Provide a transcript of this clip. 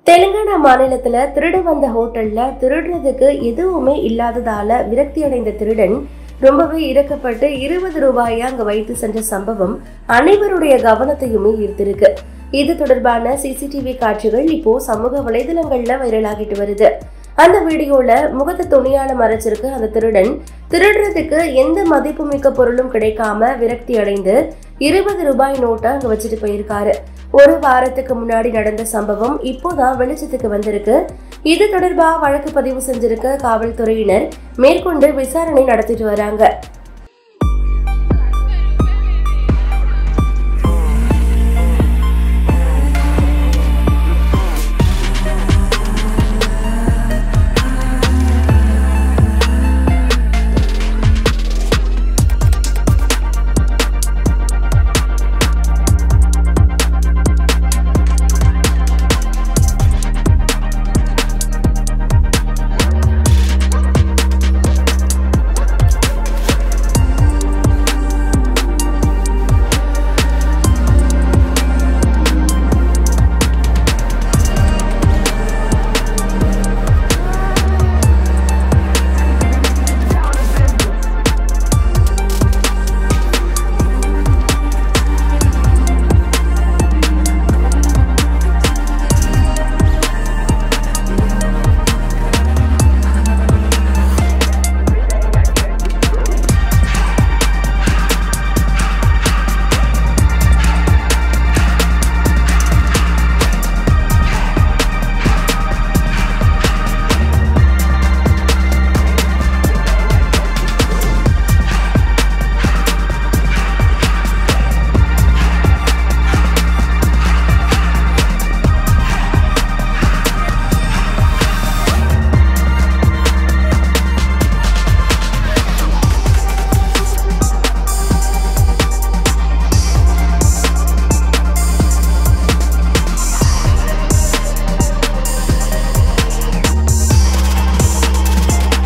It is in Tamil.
தெலுங்கானா மாநிலத்துல திருட வந்த ஹோட்டல்ல திருடுறதுக்கு எதுவுமே இல்லாததால விரக்தி அடைந்த திருடன் ரொம்பவே இறக்கப்பட்டு இருபது ரூபாயை அங்க வைத்து சென்ற சம்பவம் அனைவருடைய கவனத்தையுமே ஈர்த்திருக்கு இது தொடர்பான சிசிடிவி காட்சிகள் இப்போ சமூக வலைதளங்கள்ல வைரலாகிட்டு வருது அந்த வீடியோல முகத்தை துணியால மறைச்சிருக்கு அந்த திருடன் திருடுறதுக்கு எந்த மதிப்புமிக்க பொருளும் கிடைக்காம விரக்தி அடைந்து இருபது ரூபாய் நோட்டை அங்க வச்சுட்டு போயிருக்காரு ஒரு வாரத்துக்கு முன்னாடி நடந்த சம்பவம் இப்போதான் வெளிச்சத்துக்கு வந்திருக்கு இது தொடர்பா வழக்கு பதிவு செஞ்சிருக்க காவல்துறையினர் மேற்கொண்டு விசாரணை நடத்திட்டு வராங்க